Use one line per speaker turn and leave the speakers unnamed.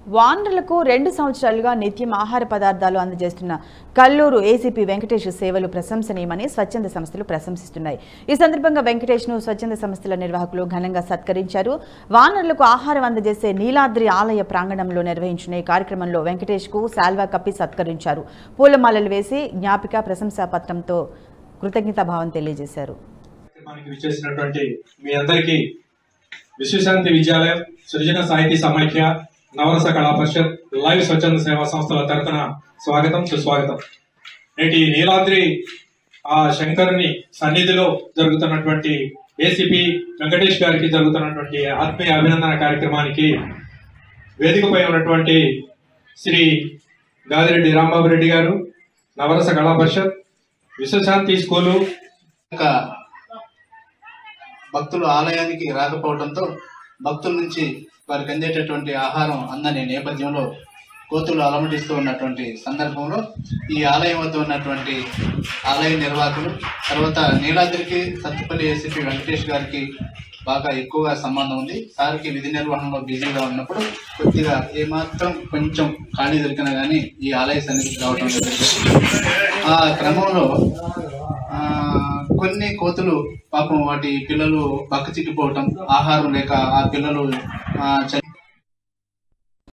వానరులకు రెండు సంవత్సరాలుగా నిత్యం ఆహార పదార్థాలు అందజేస్తున్న కల్లూరు ఏసీపీ వెంకటేష్ సేవలు ప్రశంసనీయమని స్వచ్ఛంద సంస్థలు ప్రశంసిస్తున్నాయి ఈ సందర్భంగా వెంకటేష్ ను స్వచ్ఛంద సంస్థల నిర్వాహకులు ఘనంగా సత్కరించారు వానరులకు ఆహారం అందజేసే నీలాద్రి ఆలయ ప్రాంగణంలో నిర్వహించిన ఈ కార్యక్రమంలో వెంకటేష్ కు శాల్వా కప్పి సత్కరించారు పూలమాలలు వేసి జ్ఞాపిక ప్రశంసా పత్రంతో కృతజ్ఞతాభావం తెలియజేశారు
కార్యక్రమానికి విచ్చేసినటువంటి మీ అందరికీ విశ్వశాంతి విద్యాలయం సృజన సాహితీ సమైక్య నవరస కళా పరిషత్ లైవ్ స్వచ్ఛంద సేవా సంస్థల తరపున స్వాగతం సుస్వాగతం నేటి నీలాద్రి ఆ శంకరుని సన్నిధిలో జరుగుతున్నటువంటి ఏసీపీ వెంకటేష్ గారికి జరుగుతున్నటువంటి ఆత్మీయ అభినందన కార్యక్రమానికి వేదికపై ఉన్నటువంటి శ్రీ గాదిరెడ్డి రాంబాబు రెడ్డి గారు నవరస కళా పరిషత్ విశ్వశాంతి స్కూలు
ఇంకా భక్తులు ఆలయానికి రాకపోవడంతో భక్తుల నుంచి వారికి అందేటటువంటి ఆహారం అందని నేపథ్యంలో కోతులు అలమటిస్తూ ఉన్నటువంటి సందర్భంలో ఈ ఆలయం వద్ద ఉన్నటువంటి ఆలయ నిర్వాహకులు తర్వాత నీలాద్రికి సత్తుపల్లి ఏసీపీ వెంకటేష్ గారికి బాగా ఎక్కువగా సంబంధం ఉంది సార్కి విధి నిర్వహణలో బిజీగా ఉన్నప్పుడు కొద్దిగా ఏమాత్రం కొంచెం ఖాళీ దొరికినా కానీ ఈ ఆలయ సన్నిధికి రావడం జరిగింది ఆ క్రమంలో ఆ, కొన్ని కోతులు పాపం వాటి పిల్లలు బక్క చిక్కిపోవటం ఆహారం లేక ఆ పిల్లలు ఆ, చని-